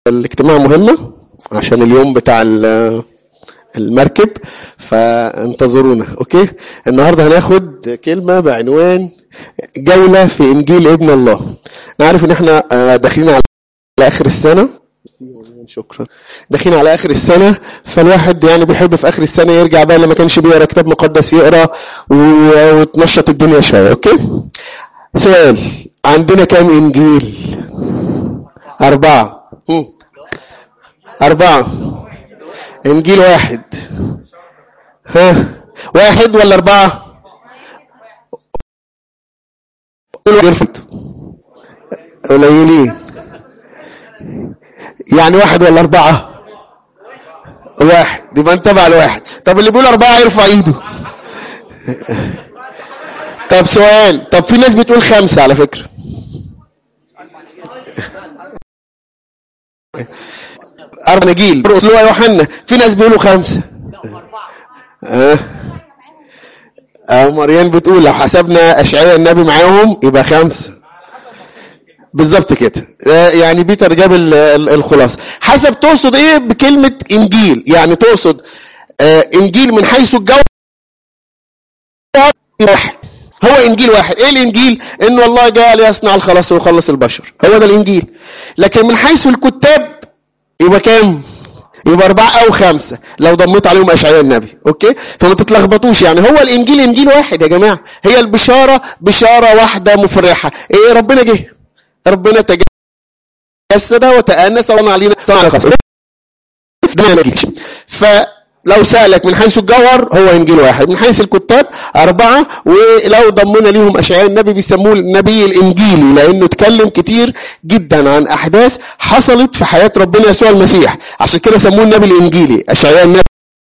الاجتماع مهمة عشان اليوم بتاع ال- المركب فانتظرونا اوكي النهارده هناخد كلمة بعنوان جولة في انجيل ابن الله انا عارف ان احنا آه، داخلين على اخر السنة شكرا داخلين على اخر السنه فالواحد يعني بيحب في اخر السنه يرجع بقى لما كانش بيقرا كتاب مقدس يقرا و- وتنشط الدنيا شويه اوكي سؤال عندنا كام انجيل اربعه مم. اربعه انجيل واحد ها واحد ولا اربعه يرفض قليلين يعني واحد ولا أربعة واحد يبقى انت تبع الواحد طب اللي بيقول أربعة يرفع إيده طب سؤال طب في ناس بتقول خمسة على فكرة أربع نجيل مرقس لوقا يوحنا في ناس بيقولوا خمسة اه اه مريم بتقول لو حسبنا أشعياء النبي معاهم يبقى خمسة بالظبط كده آه، يعني بيتر جاب ال- ال- الخلاصه حسب تقصد ايه بكلمه انجيل يعني تقصد آه، انجيل من حيث الجو واحد هو انجيل واحد ايه الانجيل انه الله جاء ليصنع الخلاص ويخلص البشر هو ده الانجيل لكن من حيث الكتاب يبقى كام يبقى أربعة أو خمسة لو ضميت عليهم أشعياء النبي أوكي فما تتلخبطوش يعني هو الإنجيل إنجيل واحد يا جماعة هي البشارة بشارة واحدة مفرحة إيه ربنا جه ربنا تجسد وتأنس وصنع علينا صنع خاص ده ما يجيش فلو سألك من حيث الجوهر هو إنجيل واحد من حيث الكتاب أربعة ولو ضمنا ليهم أشعياء النبي بيسموه النبي الإنجيلي لأنه اتكلم كتير جدا عن أحداث حصلت في حياة ربنا يسوع المسيح عشان كده سموه النبي الإنجيلي أشعياء النبي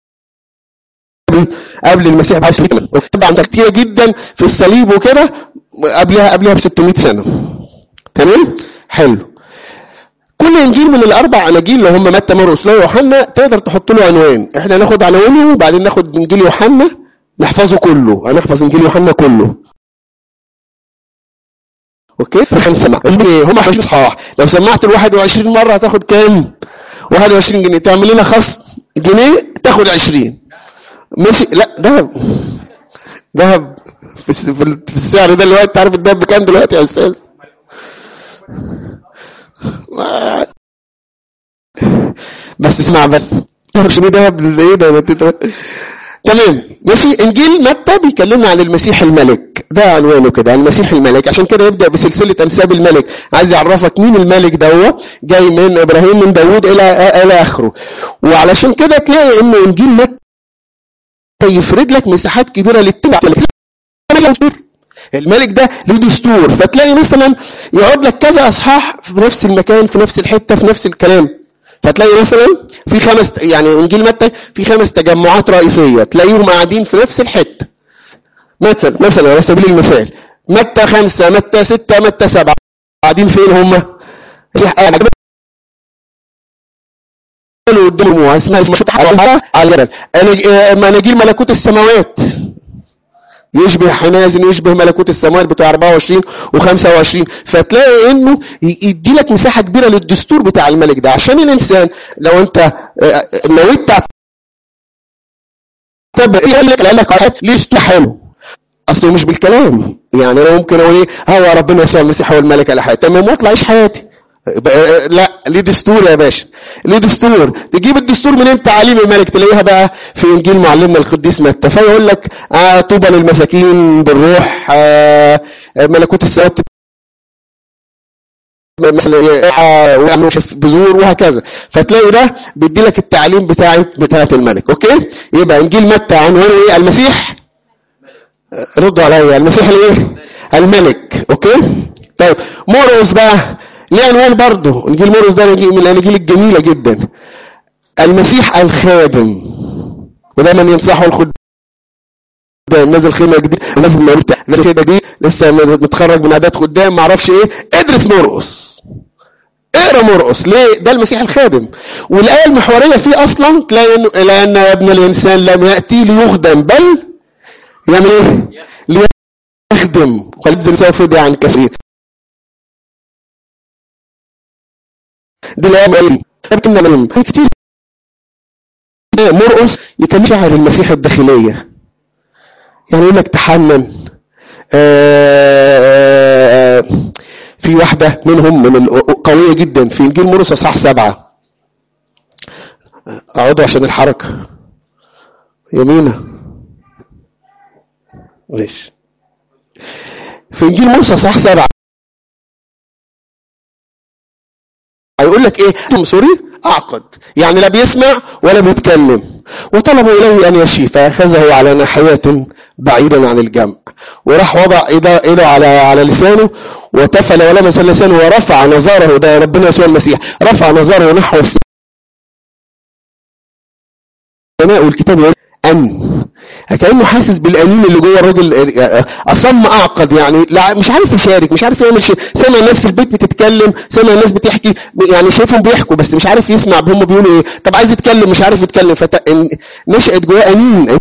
قبل المسيح بعشر سنين طبعا كتير جدا في الصليب وكده قبلها قبلها ب 600 سنة تمام حلو كل انجيل من الاربع اناجيل اللي هم متى مرقس لوقا يوحنا تقدر تحط له عنوان احنا هناخد عنوانه وبعدين ناخد انجيل يوحنا نحفظه كله هنحفظ انجيل يوحنا كله اوكي هنسمع هم 20 اصحاح لو سمعت ال 21 مره هتاخد كام 21 جنيه تعمل لنا خصم جنيه تاخد 20 ماشي لا دهب دهب في الس- في ال- في السعر ده دلوقتي انت عارف الدهب بكام دلوقتي يا استاذ بس اسمع بس مش ده دهب ايه ده ده- تمام ماشي انجيل متى بيكلمنا عن المسيح الملك ده عنوانه كده المسيح الملك عشان كده يبدا بسلسله انساب الملك عايز يعرفك مين الملك دوت جاي من ابراهيم من داوود الى الى اخره وعلشان كده تلاقي ان انجيل متى يفرد لك مساحات كبيره للتبع الملك ده له دستور فتلاقي مثلا يقعد لك كذا اصحاح في نفس المكان في نفس الحته في نفس الكلام فتلاقي مثلا في خمس يعني انجيل متى في خمس تجمعات رئيسيه تلاقيهم قاعدين في نفس الحته مثلا مثلا على سبيل المثال متى خمسه متى سته متى سبعه قاعدين فين هم؟ قالوا قدامهم اسمها اسمها على الجبل أنا- آه، مناجيل ملكوت السماوات يشبه حنازل يشبه ملكوت السماوات بتاع 24 و25 فتلاقي انه ي- يدي لك مساحه كبيره للدستور بتاع الملك ده عشان الانسان لو انت آه، نويت تعتبر ايه قال لك قال لك واحد ليه دستور حلو اصله مش بالكلام يعني انا ممكن اقول ايه هو ربنا يسوع المسيح هو الملك على حياتي تمام واطلع عيش حياتي بقى- لا ليه دستور يا باشا ليه دستور تجيب الدستور منين تعاليم الملك تلاقيها بقى في انجيل معلمنا القديس متى فيقول لك آه طوبى للمساكين بالروح آه آه، ملكوت السماوات مثلا آه، ويعملوا شف بذور وهكذا فتلاقي ده بيدي لك التعليم بتاعت بتاعت الملك اوكي يبقى انجيل متى عنوانه ايه المسيح آه، ردوا عليا المسيح الايه الملك اوكي طيب مرقس بقى ليه عنوان برضه انجيل مرقس ده نجي- من الاناجيل الجميله جدا المسيح الخادم ودايما ينصحوا الخدام نازل خيمه جديد نازل مولود نازل خيمه دي لسه متخرج من اعداد خدام ما اعرفش ايه ادرس مرقس اقرا مرقس ليه ده المسيح الخادم والايه المحوريه فيه اصلا تلاقي انه لان ابن الانسان لم ياتي ليخدم بل يعمل ايه ليخدم وقد سوف يدعي عن كثير دي الايام لكن مريم كتير مرقص يكلم شعر المسيح الداخليه يعني يقول لك تحنن آه، في واحدة منهم من قوية جدا في إنجيل مرقس أصحاح سبعة اقعدوا عشان الحركة يمينة ماشي في إنجيل موسى أصحاح سبعة هيقول لك ايه سوري اعقد يعني لا بيسمع ولا بيتكلم وطلبوا اليه ان يشفي فاخذه على ناحيه بعيدا عن الجمع وراح وضع ايده ايده على على لسانه وتفل ولمس لسانه ورفع نظره ده ربنا يسوع المسيح رفع نظره نحو السماء والكتاب يقول ان كانه حاسس بالانين اللي جوه الراجل اصم اعقد يعني لا مش عارف يشارك مش عارف يعمل شيء سمع الناس في البيت بتتكلم سمع الناس بتحكي يعني شايفهم بيحكوا بس مش عارف يسمع هم بيقولوا ايه طب عايز يتكلم مش عارف يتكلم فنشأت جواه انين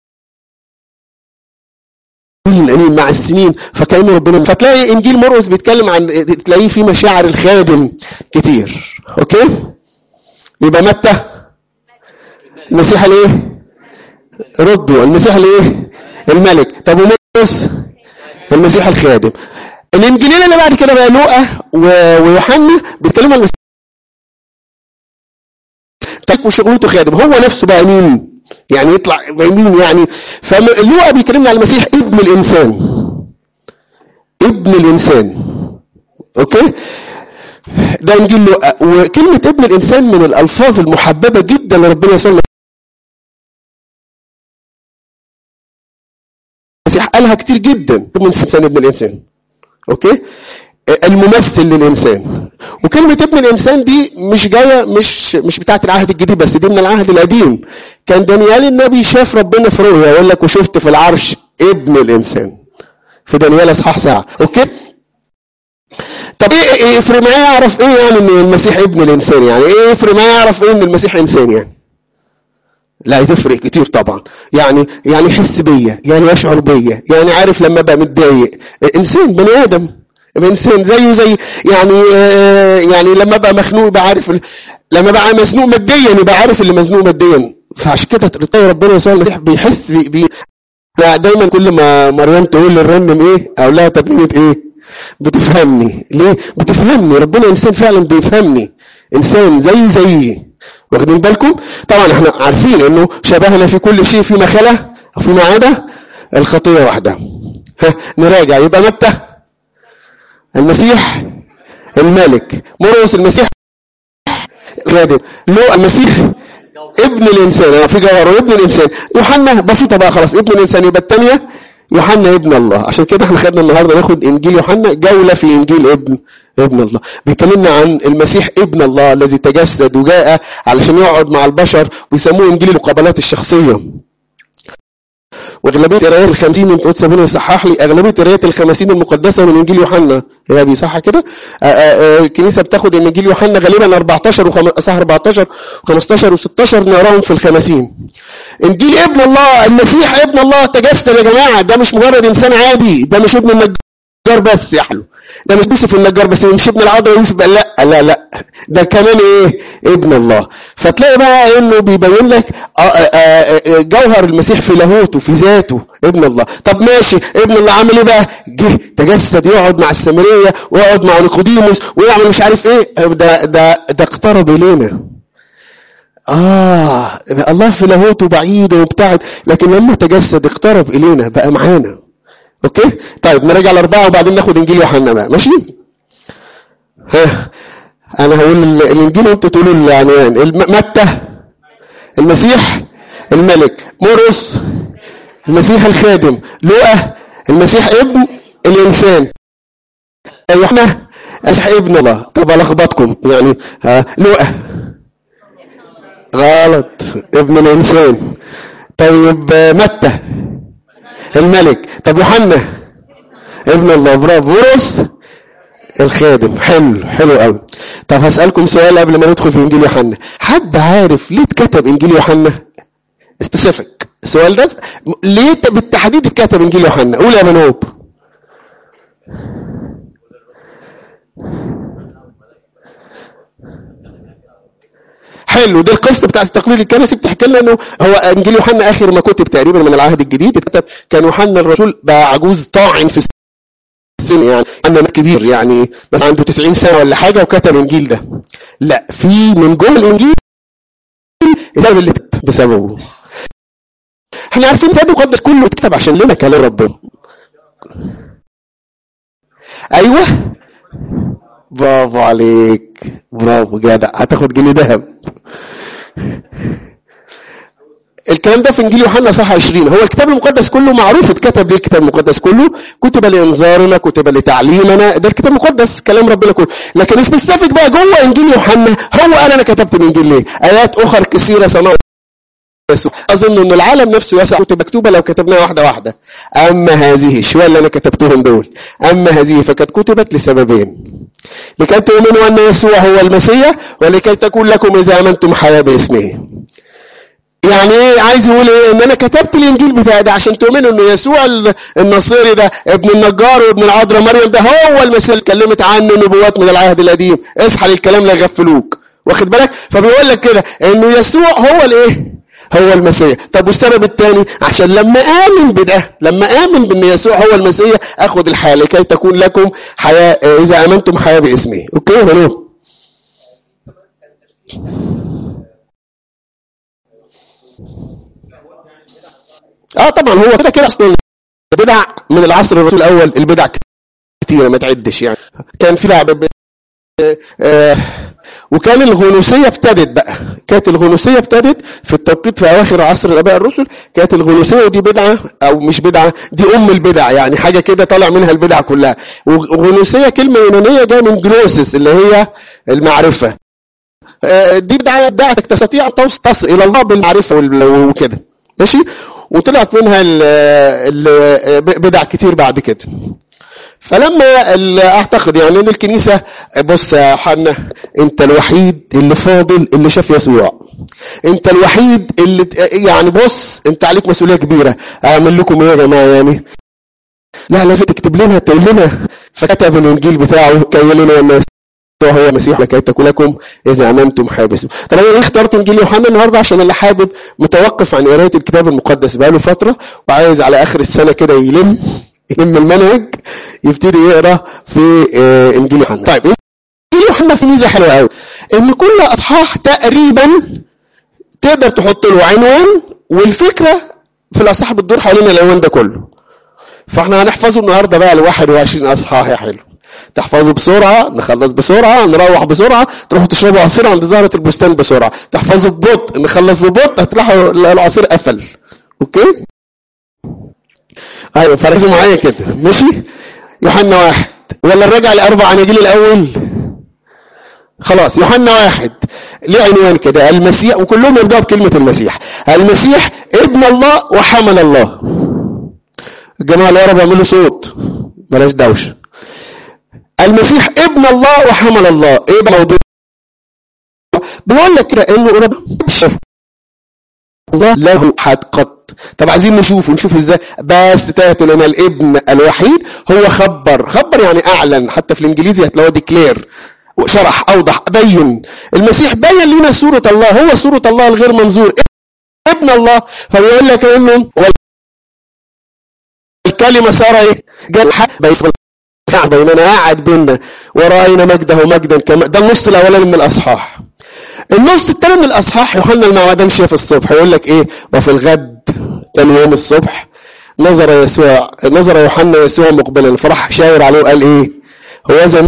انين انين مع السنين فكانه ربنا فتلاقي انجيل مرقس بيتكلم عن تلاقيه فيه مشاعر الخادم كتير اوكي يبقى متى المسيح الايه ردوا المسيح الايه الملك طب ومرقس المسيح الخادم الانجيلين اللي بعد كده بقى لوقا ويوحنا بيتكلموا عن المسيح طيب وشغلته خادم هو نفسه بقى مين يعني يطلع مين يعني فلوقا بيكلمنا عن المسيح ابن الانسان ابن الانسان اوكي ده انجيل لوقا وكلمه ابن الانسان من الالفاظ المحببه جدا لربنا يسوع المسيح قالها كتير جدا من انسان ابن الانسان اوكي الممثل للانسان وكلمه ابن الانسان دي مش جايه مش مش بتاعه العهد الجديد بس دي من العهد القديم كان دانيال النبي شاف ربنا في رؤيا يقول لك وشفت في العرش ابن الانسان في دانيال اصحاح ساعه اوكي طب ايه يفرق معايا اعرف ايه يعني ان المسيح ابن الانسان يعني ايه يفرق معايا اعرف ايه ان المسيح انسان يعني لا تفرق كتير طبعا يعني يعني يحس بيا يعني يشعر بيا يعني عارف لما ابقى متضايق انسان بني ادم انسان زيه زي يعني آه يعني لما ابقى مخنوق يبقى عارف لما بقى مزنوق ماديا يبقى عارف اللي مزنوق ماديا فعشان كده تلاقي ربنا يسوع المسيح بيحس بي, بي لا دايما كل ما مريم تقول للرنم ايه اقول لها ترنيمه ايه بتفهمني ليه بتفهمني ربنا انسان فعلا بيفهمني انسان زي زيي واخدين بالكم طبعا احنا عارفين انه شبهنا في كل شيء فيما خلا وفيما عدا الخطيه وحدها ها نراجع يبقى متى المسيح الملك مرقس المسيح خادم لو المسيح ابن الانسان في جوهره ابن الانسان يوحنا بسيطه بقى خلاص ابن الانسان يبقى الثانيه يوحنا ابن الله عشان كده احنا خدنا النهارده ناخد انجيل يوحنا جوله في انجيل ابن ابن الله بيكلمنا عن المسيح ابن الله الذي تجسد وجاء علشان يقعد مع البشر ويسموه انجيل المقابلات الشخصيه واغلبيه قرايات الخمسين من قدس ابونا يصحح لي اغلبيه قرايات الخمسين المقدسه من انجيل يوحنا هي بيصح كده الكنيسه بتاخد ان انجيل يوحنا غالبا 14 وخم... صح 14 و15 و16 نقراهم في الخمسين انجيل ابن الله المسيح ابن الله تجسد يا جماعه ده مش مجرد انسان عادي ده مش ابن النجار بس يا حلو ده مش يوسف النجار بس مش ابن العذراء يوسف لا لا لا ده كمان ايه ابن الله فتلاقي بقى انه بيبين لك جوهر المسيح في لاهوته في ذاته ابن الله طب ماشي ابن الله عمل ايه بقى جه تجسد يقعد مع السامريه ويقعد مع نيقوديموس ويعمل مش عارف ايه ده ده ده اقترب الينا آه الله في لاهوته بعيد ومبتعد لكن لما تجسد اقترب إلينا بقى معانا أوكي طيب نرجع الأربعة وبعدين ناخد إنجيل يوحنا بقى ماشي ها أنا هقول الإنجيل وأنتوا تقولوا العنوان متى المسيح الملك مرقس المسيح الخادم لوقا المسيح ابن الإنسان يوحنا المسيح ابن الله طب ألخبطكم يعني ها لوقا غلط ابن الانسان طيب متى الملك طب يوحنا ابن الله برافو مرقس الخادم حلو حلو قوي طب هسألكم سؤال قبل ما ندخل في انجيل يوحنا حد عارف ليه اتكتب انجيل يوحنا سبيسيفيك السؤال ده ليه بالتحديد اتكتب انجيل يوحنا قول يا منوب حلو دي القصه بتاعت التقليد الكنسي بتحكي لنا انه هو انجيل يوحنا اخر ما كتب تقريبا من العهد الجديد اتكتب كان يوحنا الرسول بقى عجوز طاعن في السن يعني انا كبير يعني بس عنده 90 سنه ولا حاجه وكتب الانجيل ده لا في من جوه الانجيل الكتاب اللي اتكتب بسببه احنا عارفين الكتاب المقدس كله اتكتب عشان لنا كلام ربنا ايوه برافو عليك برافو جدع هتاخد جنيه ذهب الكلام ده في انجيل يوحنا صح 20 هو الكتاب المقدس كله معروف اتكتب ليه الكتاب المقدس كله كتب لانذارنا كتب لتعليمنا ده الكتاب المقدس كلام ربنا كله لكن سبيسيفيك بقى جوه انجيل يوحنا هو قال انا كتبت الانجيل ليه ايات اخر كثيره سمعوا يسوع اظن ان العالم نفسه يسع كتب مكتوبه لو كتبناها واحده واحده اما هذه شويه اللي انا كتبتهم دول اما هذه فقد كتبت لسببين لكي تؤمنوا ان يسوع هو المسيح ولكي تكون لكم اذا امنتم حياه باسمه يعني ايه عايز يقول ايه ان انا كتبت الانجيل بتاعي ده عشان تؤمنوا ان يسوع النصيري ده ابن النجار وابن العذراء مريم ده هو المسيح اللي اتكلمت عنه نبوات من العهد القديم اصحى للكلام لا يغفلوك واخد بالك فبيقول لك كده انه يسوع هو الايه هو المسيح طب والسبب الثاني عشان لما امن بده لما امن بان يسوع هو المسيح اخذ الحياه لكي تكون لكم حياه اذا امنتم حياه باسمه اوكي ولا اه طبعا هو كده كده اصلا بدع من العصر الرسول الاول البدع كتيره ما تعدش يعني كان في لعب آه وكان الغنوسية ابتدت بقى كانت الغنوسية ابتدت في التوقيت في أواخر عصر الآباء الرسل كانت الغنوسية ودي بدعة أو مش بدعة دي أم البدع يعني حاجة كده طالع منها البدع كلها وغنوسية كلمة يونانية جاية من جنوسس اللي هي المعرفة دي بدعة بدعتك تستطيع أن تصل إلى الله بالمعرفة وكده ماشي وطلعت منها البدع كتير بعد كده فلما اعتقد يعني ان الكنيسه بص يا حنا انت الوحيد اللي فاضل اللي شاف يسوع انت الوحيد اللي يعني بص انت عليك مسؤوليه كبيره اعمل لكم ايه يا جماعه يعني لا لازم تكتب لنا تقول لنا فكتب الانجيل بتاعه كي لنا الناس هو المسيح لكي تكون لكم اذا امنتم حابس طب انا ليه اخترت انجيل يوحنا النهارده عشان اللي حابب متوقف عن قرايه الكتاب المقدس بقاله فتره وعايز على اخر السنه كده يلم يلم المنهج يبتدي يقرا في انجيل يوحنا طيب انجيل يوحنا في ميزه حلوه قوي ان كل اصحاح تقريبا تقدر تحط له عنوان والفكره في الاصحاح بتدور حوالين العنوان ده كله فاحنا هنحفظه النهارده بقى ل 21 اصحاح يا حلو تحفظوا بسرعة نخلص بسرعة نروح بسرعة تروحوا تشربوا عصير عند زهرة البستان بسرعة تحفظوا ببطء نخلص ببطء هتلاقوا العصير قفل اوكي ايوه فركزوا معايا كده ماشي يوحنا واحد ولا نرجع لاربع اناجيل الاول خلاص يوحنا واحد ليه عنوان كده المسيح وكلهم يبداوا بكلمه المسيح المسيح ابن الله وحمل الله الجماعه اللي ورا بيعملوا صوت بلاش دوشه المسيح ابن الله وحمل الله ايه بقى موضوع بيقول لك كده انه رب الله له حد قط طب عايزين نشوف ونشوف ازاي بس تات لنا الابن الوحيد هو خبر خبر يعني اعلن حتى في الانجليزي هتلاقوه ديكلير شرح اوضح بين المسيح بين لنا صورة الله هو صورة الله الغير منظور ابن الله فبيقول لك انه الكلمة صار ايه جاء بيننا قاعد بيننا ورأينا مجده مجدا كما ده النص الاولاني من الاصحاح النص الثاني من الاصحاح يوحنا المعمدان شاف الصبح يقول لك ايه وفي الغد ثاني يوم الصبح نظر يسوع نظر يوحنا يسوع مقبلا فراح شاور عليه وقال ايه هو زي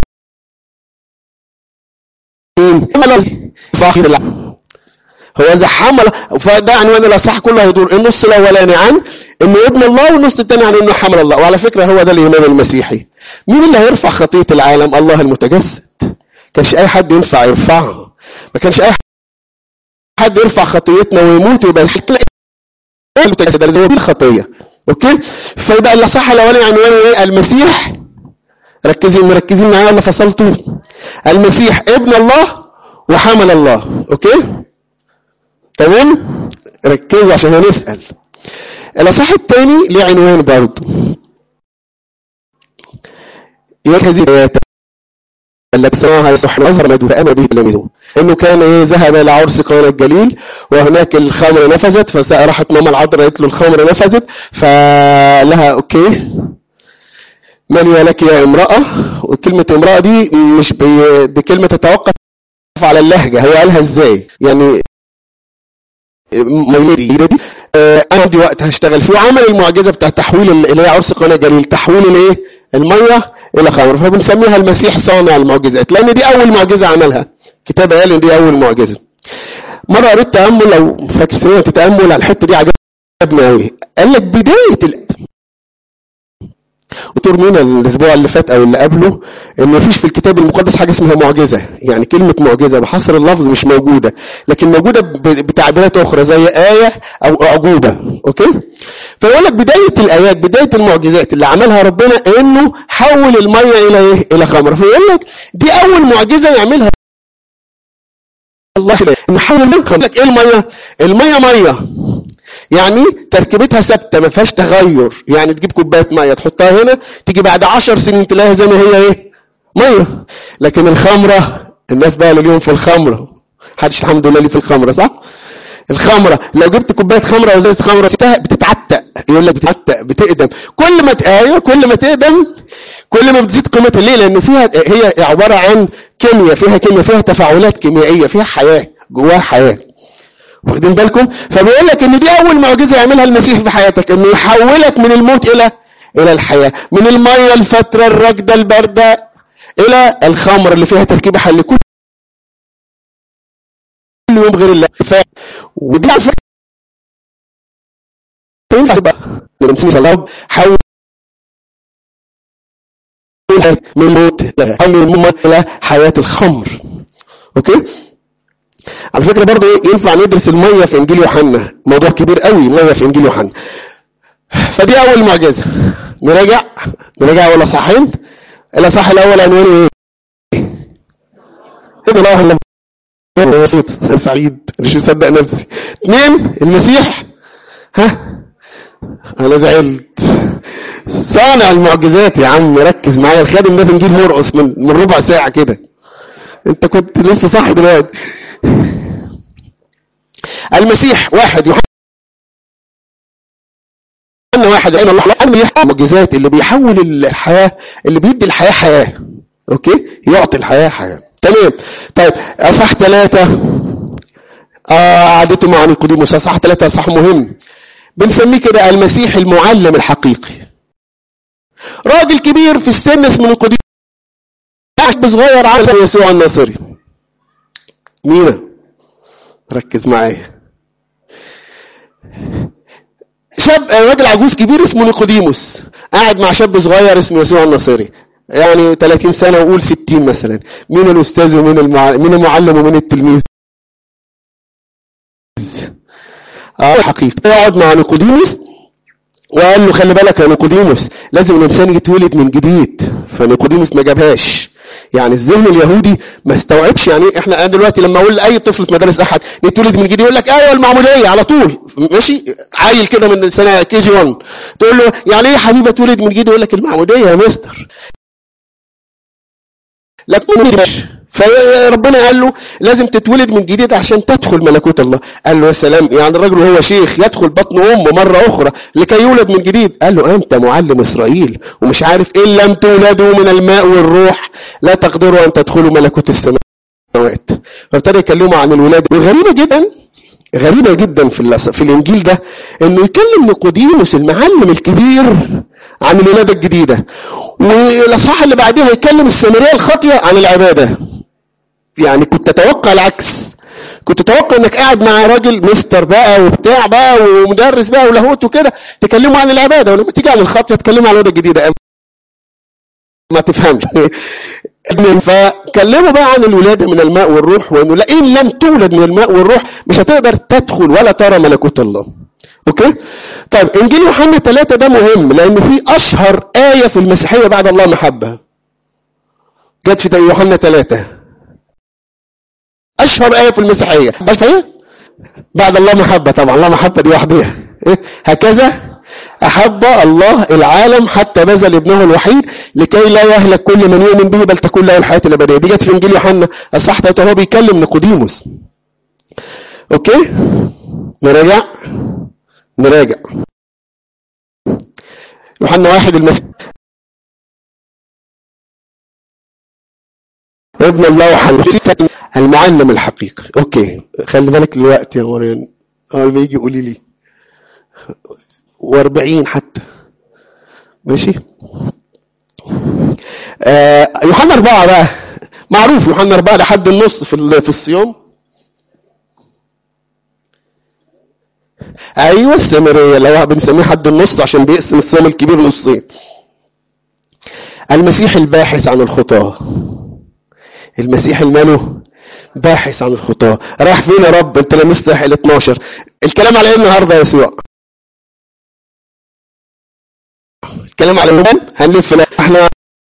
مين فاخر هو اذا حمل فده عنوان الاصحاح كله هيدور النص الاولاني عن انه ابن الله والنص الثاني عن انه حمل الله وعلى فكره هو ده الايمان المسيحي مين اللي هيرفع خطيه العالم الله المتجسد كانش اي حد ينفع يرفعها ما كانش اي حد يرفع خطيتنا ويموت ويبقى المتجسد ده زي الخطيه اوكي فيبقى الاصحاح الاولاني عنوانه ايه المسيح ركزين مركزين معايا ولا فصلتوا المسيح ابن الله وحمل الله اوكي تمام ركزوا عشان هنسال الاصحاح الثاني ليه عنوان برضه يقول هذه التي سمعها يصح نظر ما فامن به تلاميذه انه كان ايه ذهب الى عرس قانا الجليل وهناك الخمر نفذت فراحت ماما العذراء قالت له الخمر نفذت فلها اوكي من لك يا امراه وكلمه امراه دي مش بي دي كلمه تتوقف على اللهجه هو قالها ازاي يعني مولدي دي آه، انا عندي وقت هشتغل فيه وعمل المعجزه بتاع تحويل ال- اللي هي عرس قنا جليل تحويل الايه الميه الى خمر فبنسميها المسيح صانع المعجزات لان دي اول معجزه عملها كتاب قال ان دي اول معجزه مره قريت تامل لو فاكر سنه تتامل على الحته دي عجبني قوي قال لك بدايه ال... وترمينا الاسبوع اللي فات او اللي قبله ان مفيش في الكتاب المقدس حاجه اسمها معجزه يعني كلمه معجزه بحصر اللفظ مش موجوده لكن موجوده ب- بتعبيرات اخرى زي ايه او اعجوبه اوكي فيقول لك بدايه الايات بدايه المعجزات اللي عملها ربنا انه حول الميه الى ايه الى خمر فيقول لك دي اول معجزه يعملها الله كده انه حول الميه يقول لك ايه الميه الميه ميه يعني تركيبتها ثابته ما فيهاش تغير يعني تجيب كوبايه ميه تحطها هنا تيجي بعد عشر سنين تلاقيها زي ما هي ايه ميه لكن الخمره الناس بقى اللي ليهم في الخمره محدش الحمد لله ليه في الخمره صح الخمره لو جبت كوبايه خمره وزيت خمره سبتها بتتعتق يقول لك بتتعتق بتقدم كل ما ت- ايوه كل ما تقدم كل ما بتزيد قيمتها ليه لان فيها هي عباره عن كيمياء فيها كيمياء فيها تفاعلات كيميائيه فيها حياه جواها حياه واخدين بالكم فبيقول لك ان دي اول معجزه يعملها المسيح في حياتك انه يحولك من الموت الى الى الحياه من الميه الفتره الراكده البارده الى الخمر اللي فيها تركيبه حل كل يوم غير الله ف... ودي على فكره ينفع تبقى نسمي صلاه حول من الموت إلى- حول الموت الى حياه الخمر اوكي على فكره برضه إيه، ينفع ندرس الميه في انجيل يوحنا موضوع كبير قوي ميه في انجيل يوحنا فدي اول معجزه نراجع نراجع اول اصحاحين الاصحاح الاول عنوانه ايه؟ ابن الله الله أنا مبسوط أنا سعيد مش مصدق نفسي اثنين المسيح ها انا زعلت صانع المعجزات يا عم ركز معايا الخادم ده في انجيل مرقص من من ربع ساعه كده انت كنت لسه صاحي دلوقتي المسيح واحد يوحنا واحد عين الله المسيح المعجزات اللي بيحول الحياه اللي بيدي الحياه حياه اوكي يعطي الحياه حياه تمام طيب اصح ثلاثه آه عادته مع نيقوديموس اصح ثلاثه اصح مهم بنسميه كده المسيح المعلم الحقيقي راجل كبير في السن اسمه نيقوديموس شاب صغير عامل زي يسوع الناصري مينا ركز معايا شاب راجل عجوز كبير اسمه نيقوديموس قاعد مع شاب صغير اسمه يسوع الناصري يعني 30 سنه وقول 60 مثلا مين الاستاذ ومين المعلم مين المعلم ومين التلميذ اه حقيقي يقعد مع نيقوديموس وقال له خلي بالك يا نيقوديموس لازم الانسان يتولد من جديد فنيقوديموس ما جابهاش يعني الذهن اليهودي ما استوعبش يعني احنا أنا دلوقتي لما اقول لاي طفل في مدارس احد يتولد من جديد يقول لك ايوه المعموديه على طول ماشي عيل كده من سنه كي جي 1 تقول له يعني ايه يا حبيبي اتولد من جديد يقول لك المعموديه يا مستر لكن مش فربنا قال له لازم تتولد من جديد عشان تدخل ملكوت الله قال له يا سلام يعني الرجل وهو شيخ يدخل بطن امه مره اخرى لكي يولد من جديد قال له انت معلم اسرائيل ومش عارف ان لم تولدوا من الماء والروح لا تقدروا ان تدخلوا ملكوت السماوات فابتدى يكلمه عن الولاده وغريبه جدا غريبه جدا في الأس- في الانجيل ده انه يكلم نيقوديموس المعلم الكبير عن الولاده الجديده والاصحاح اللي بعديها يتكلم السامريه الخاطيه عن العباده يعني كنت اتوقع العكس كنت اتوقع انك قاعد مع راجل مستر بقى وبتاع بقى ومدرس بقى ولاهوت وكده تكلموا عن العباده ولما تيجي عن الخاطيه تكلموا عن الولاده الجديده ما تفهمش فكلموا بقى عن الولاده من الماء والروح وانه لا ان لم تولد من الماء والروح مش هتقدر تدخل ولا ترى ملكوت الله اوكي طيب انجيل يوحنا ثلاثة ده مهم لان في اشهر ايه في المسيحيه بعد الله محبه جت في يوحنا ثلاثة اشهر ايه في المسيحيه اشهر ايه بعد الله محبه طبعا الله محبه دي وحدها إيه؟ هكذا أحب الله العالم حتى بذل ابنه الوحيد لكي لا يهلك كل من يؤمن به بل تكون له الحياة الأبدية دي جت في إنجيل يوحنا الصح هو بيكلم نيقوديموس أوكي نراجع نراجع يوحنا واحد المسيح ابن الله وحنوسي المعلم الحقيقي اوكي خلي بالك الوقت يا مريم اول ما يجي قولي لي و40 حتى ماشي آه يوحنا أربعة بقى معروف يوحنا أربعة لحد النص في في الصيام ايوه السامريه اللي هو بنسميه حد النص عشان بيقسم الصيام الكبير نصين المسيح الباحث عن الخطاه المسيح الماله باحث عن الخطاه راح فين يا رب انت لمست ال 12 الكلام على ايه النهارده يا يسوع الكلام على اليوم هنلف احنا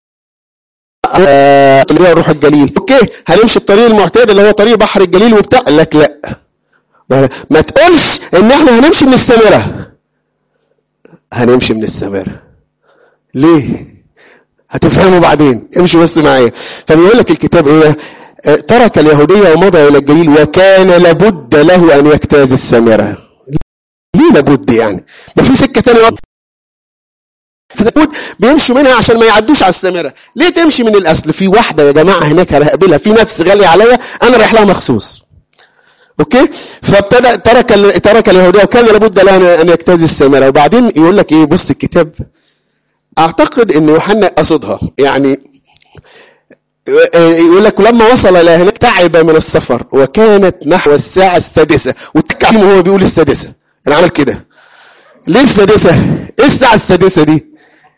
آه نروح الجليل اوكي هنمشي الطريق المعتاد اللي هو طريق بحر الجليل وبتاع قال لك لا ما تقولش ان احنا هنمشي من السامره هنمشي من السامره ليه هتفهموا بعدين امشي بس معايا فبيقول لك الكتاب ايه ترك اليهوديه ومضى الى الجليل وكان لابد له ان يجتاز السامره ليه لابد يعني ما في سكه ثانيه فداود بيمشوا منها عشان ما يعدوش على السامره ليه تمشي من الاصل في واحده يا جماعه هناك هقابلها في نفس غاليه عليا انا رايح لها مخصوص اوكي فابتدى ترك ترك اليهوديه وكان لابد له ان يجتاز السامره وبعدين يقول لك ايه بص الكتاب اعتقد ان يوحنا قصدها يعني يقول لك لما وصل الى هناك تعب من السفر وكانت نحو الساعه السادسه والتكلم وهو بيقول السادسه انا عمل كده ليه السادسه ايه الساعه السادسه دي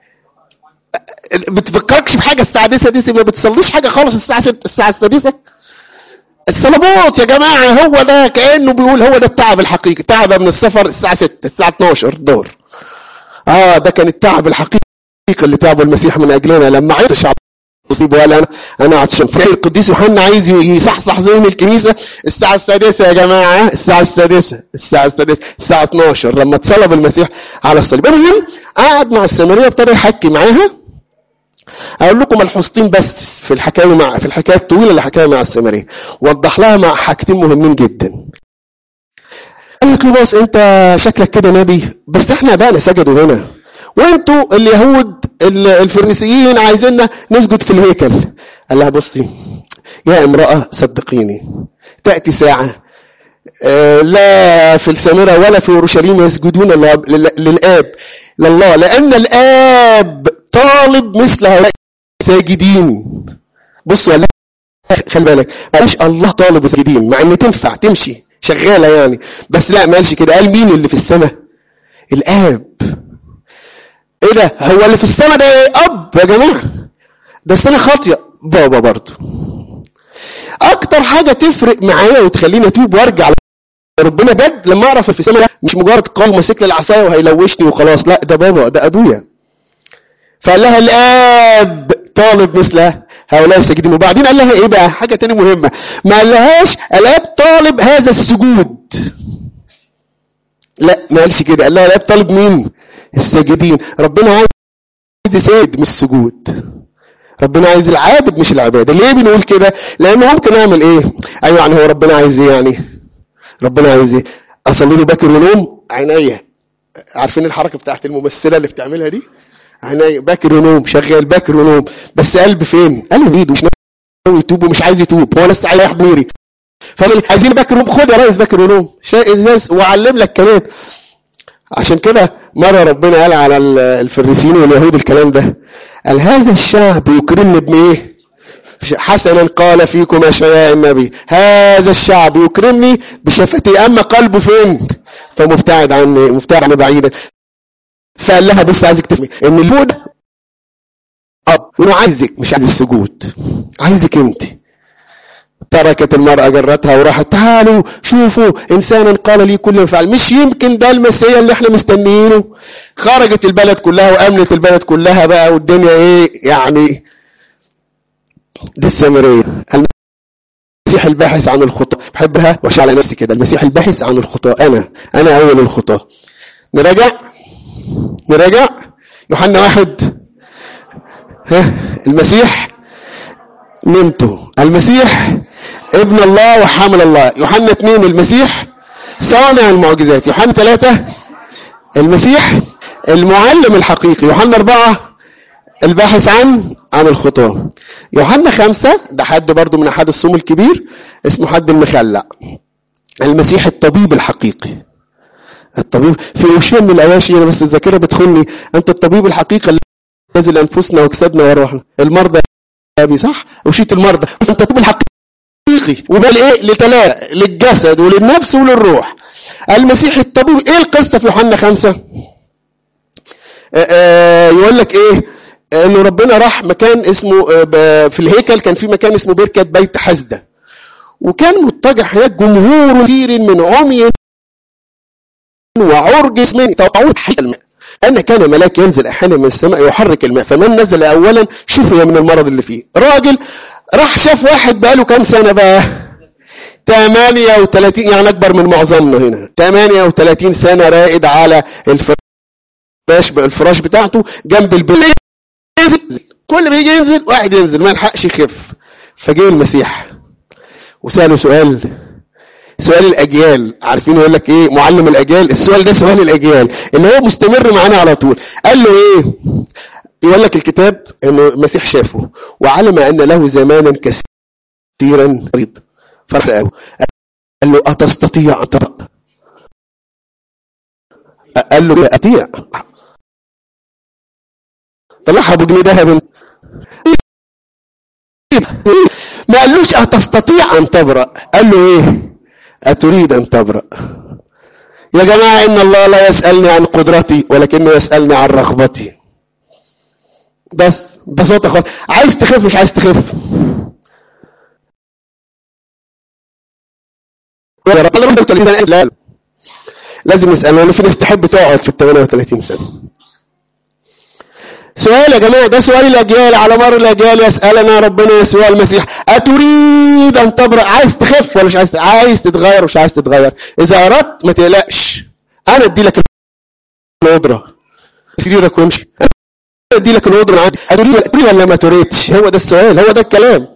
بتفكركش بحاجه الساعه السادسه دي ما بتصليش حاجه خالص الساعه 6 الساعه السادسه الصلبوت يا جماعه هو ده كانه بيقول هو ده التعب الحقيقي تعب من السفر الساعه 6 الساعه 12 الظهر اه ده كان التعب الحقيقي اللي تعبه المسيح من اجلنا لما عطش مصيب ولا انا انا عطشان في القديس يوحنا عايز يصحصح زين الكنيسه الساعه السادسه يا جماعه الساعه السادسه الساعه السادسه الساعه 12 لما اتصلب المسيح على الصليب المهم قعد مع السامريه ابتدى يحكي معاها اقول لكم ملحوظتين بس في الحكايه مع في الحكايه الطويله اللي حكاها مع السامريه وضح لها مع حاجتين مهمين جدا قال لك بص انت شكلك كده نبي بس احنا بقى سجدوا هنا وانتوا اليهود الفرنسيين عايزيننا نسجد في الهيكل قال لها بصي يا امرأة صدقيني تأتي ساعة لا في السامرة ولا في اورشليم يسجدون للآب لله لأن الآب طالب مثل هؤلاء ساجدين بصوا قال خلي بالك بلاش الله طالب ساجدين مع ان تنفع تمشي شغاله يعني بس لا ما قالش كده قال مين اللي في السماء الاب ايه ده هو اللي في السماء ده ايه اب يا جماعه ده انا خاطيه بابا برضه اكتر حاجه تفرق معايا وتخليني اتوب وارجع ربنا جد لما اعرف في السماء مش مجرد قام ماسك لي العصايه وهيلوشني وخلاص لا ده بابا ده ابويا فقال لها الاب طالب مثل هؤلاء الساجدين وبعدين قال لها ايه بقى حاجه تاني مهمه ما قالهاش الاب طالب هذا السجود لا ما قالش كده قال لها الاب طالب مين الساجدين ربنا عايز يساجد مش سجود ربنا عايز العابد مش العباده ليه بنقول كده لانه ممكن اعمل ايه ايوه يعني هو ربنا عايز ايه يعني ربنا عايز ايه اصلي له باكر ونوم عينيا عارفين الحركه بتاعت الممثله اللي بتعملها دي عينيا باكر ونوم شغال باكر ونوم بس قلب فين قلب ايده مش ناوي يتوب ومش عايز يتوب هو لسه عايز ضميري فقال عايزين باكر ونوم خد يا ريس باكر ونوم وعلم لك كمان عشان كده مرة ربنا قال على الفريسيين واليهود الكلام ده قال هذا الشعب يكرمني بإيه حسنا قال فيكم أشياء النبي هذا الشعب يكرمني بشفتي أما قلبه فين فمبتعد عني مبتعد عني بعيدا فقال لها بس عايزك تفهمي ان الجود اب وانا عايزك مش عايز السجود عايزك انت تركت المرأة جرتها وراحت تعالوا شوفوا إنسانا قال لي كل فعل مش يمكن ده المسيح اللي احنا مستنيينه خرجت البلد كلها وأمنت البلد كلها بقى والدنيا إيه يعني دي السامرية المسيح الباحث عن الخطأ بحبها واشي على نفسي كده المسيح الباحث عن الخطأ أنا أنا أول الخطأ نراجع نراجع يوحنا واحد ها المسيح نمتوا المسيح ابن الله وحامل الله يوحنا اثنين المسيح صانع المعجزات يوحنا ثلاثة المسيح المعلم الحقيقي يوحنا أربعة الباحث عن عن الخطاة يوحنا خمسة ده حد برضو من أحد الصوم الكبير اسمه حد المخلع المسيح الطبيب الحقيقي الطبيب في وشيء من الأواشي أنا بس الذاكرة بتخلني أنت الطبيب الحقيقي الذي لأنفسنا وجسدنا وروحنا المرضى يا أبي صح وشيت المرضى بس أنت الطبيب الحقيقي وبال إيه لثلاثة للجسد وللنفس وللروح المسيح الطبيب إيه القصة في يوحنا خمسة آآ آآ يقول لك إيه انه ربنا راح مكان اسمه في الهيكل كان في مكان اسمه بركه بيت حسده وكان مضطجع هناك جمهور كثير من عمي وعرج من توقعون حي الماء أن كان ملاك ينزل أحيانا من السماء يحرك الماء فمن نزل أولا شفي من المرض اللي فيه راجل راح شاف واحد بقاله كام سنة بقى 38 يعني أكبر من معظمنا هنا 38 سنة رائد على الفراش الفراش بتاعته جنب البيت ينزل كل ما يجي ينزل واحد ينزل ما يلحقش يخف فجه المسيح وسأله سؤال سؤال الاجيال عارفين يقول لك ايه معلم الاجيال السؤال ده سؤال الاجيال اللي هو مستمر معانا على طول قال له ايه يقول لك الكتاب انه المسيح شافه وعلم ان له زمانا كثيرا مريض فرح قال له اتستطيع ان ترى قال له اطيع طلعها ابو جنيه ذهب ما قالوش أتستطيع أن تبرأ قال له إيه أتريد أن تبرأ يا جماعة إن الله لا يسألني عن قدرتي ولكنه يسألني عن رغبتي بس ببساطة خالص عايز تخف مش عايز تخف يا رب الله 30 سنة لا لازم نسأل ولا في ناس تحب تقعد في ال 38 سنة سؤال يا جماعة ده سؤال الأجيال على مر الأجيال يسألنا ربنا يسوع المسيح أتريد أن تبرأ عايز تخف ولا مش عايز عايز تتغير مش عايز تتغير إذا أردت ما تقلقش أنا أدي لك القدرة سريرك وامشي أنا أدي لك القدرة عادي أتريد ولا ما تريدش هو ده السؤال هو ده الكلام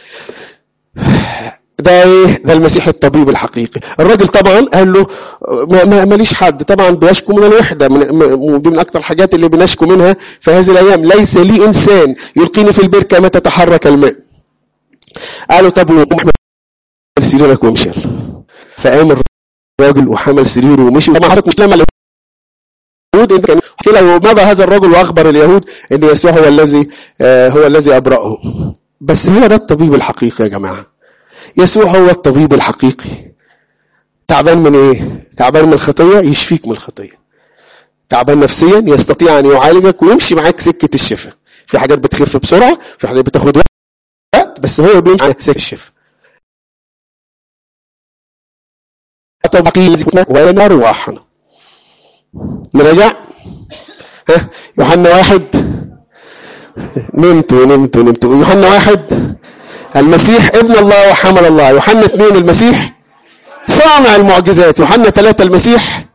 ده ايه ده المسيح الطبيب الحقيقي الراجل طبعا قال له ما ماليش حد طبعا بيشكو من الوحده من دي من اكتر الحاجات اللي بنشكو منها في هذه الايام ليس لي انسان يلقيني في البركه متى تحرك الماء قالوا طب وحمل سريرك وامشي فقام الراجل وحمل سريره ومشي طبعا حصلت مشكله مع اليهود انت كان لو مضى هذا الرجل واخبر اليهود ان يسوع هو الذي آه هو الذي ابرأه بس هو ده الطبيب الحقيقي يا جماعه يسوع هو الطبيب الحقيقي تعبان من ايه تعبان من الخطيه يشفيك من الخطيه تعبان نفسيا يستطيع ان يعالجك ويمشي معاك سكه الشفاء في حاجات بتخف بسرعه في حاجات بتاخد وقت بس هو بيمشي معاك سكه الشفاء وين ارواحنا نرجع ها يوحنا واحد نمتوا نمتوا نمتوا يوحنا واحد المسيح ابن الله وحمل الله يوحنا اثنين المسيح صانع المعجزات يوحنا ثلاثة المسيح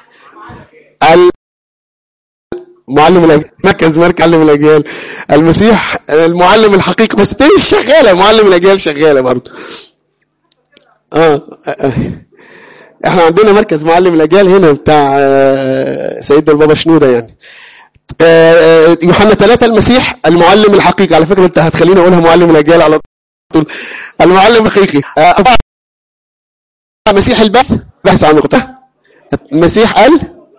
معلم الأجيال مركز مركز معلم الأجيال المسيح المعلم الحقيقي بس تاني مش شغالة معلم الأجيال شغالة برضه آه. آه. احنا عندنا مركز معلم الأجيال هنا بتاع سيدنا البابا شنودة يعني يوحنا ثلاثة المسيح المعلم الحقيقي على فكرة انت هتخليني اقولها معلم الأجيال على طول المعلم الحقيقي مسيح البحث بحث عن نقطة المسيح قال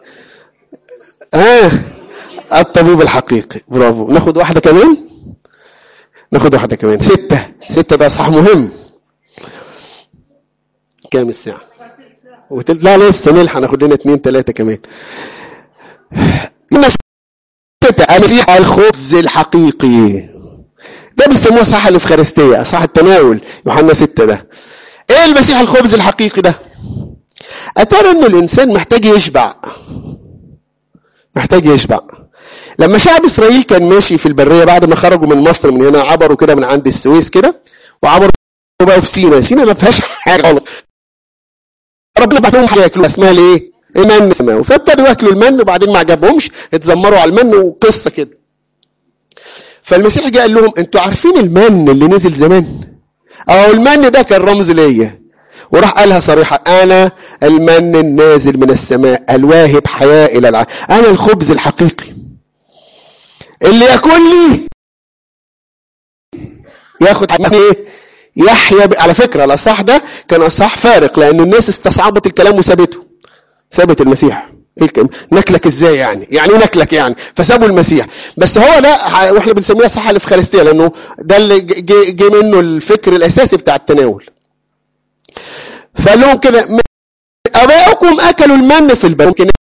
آه الطبيب الحقيقي برافو ناخد واحدة كمان ناخد واحدة كمان ستة ستة ده صح مهم كام الساعة وتل... لا لسه نلحق ناخد لنا اتنين تلاتة كمان ستة المسيح الخبز الحقيقي ده بيسموه صح الافخارستيه صح التناول يوحنا ستة ده ايه المسيح الخبز الحقيقي ده اترى انه الانسان محتاج يشبع محتاج يشبع لما شعب اسرائيل كان ماشي في البريه بعد ما خرجوا من مصر من هنا عبروا كده من عند السويس كده وعبروا بقى في سينا سينا ما فيهاش حاجه خالص ربنا بعت لهم حاجه ياكلوها اسمها الايه المن السماوي فابتدوا ياكلوا المن وبعدين ما عجبهمش اتذمروا على المن وقصه كده فالمسيح جه قال لهم انتوا عارفين المن اللي نزل زمان اهو المن ده كان رمز ليا وراح قالها صريحة أنا المن النازل من السماء الواهب حياة إلى العالم أنا الخبز الحقيقي اللي ياكلني ياخد يعني ايه يحيى ب... على فكرة الأصح ده كان أصح فارق لأن الناس استصعبت الكلام وسابته سابت المسيح ايه الكلام نكلك ازاي يعني يعني ايه نكلك يعني فسابوا المسيح بس هو ده واحنا بنسميها صح الافخارستيه لانه ده اللي جه جه منه الفكر الاساسي بتاع التناول فقال لهم كده ابائكم اكلوا المن في البر ممكن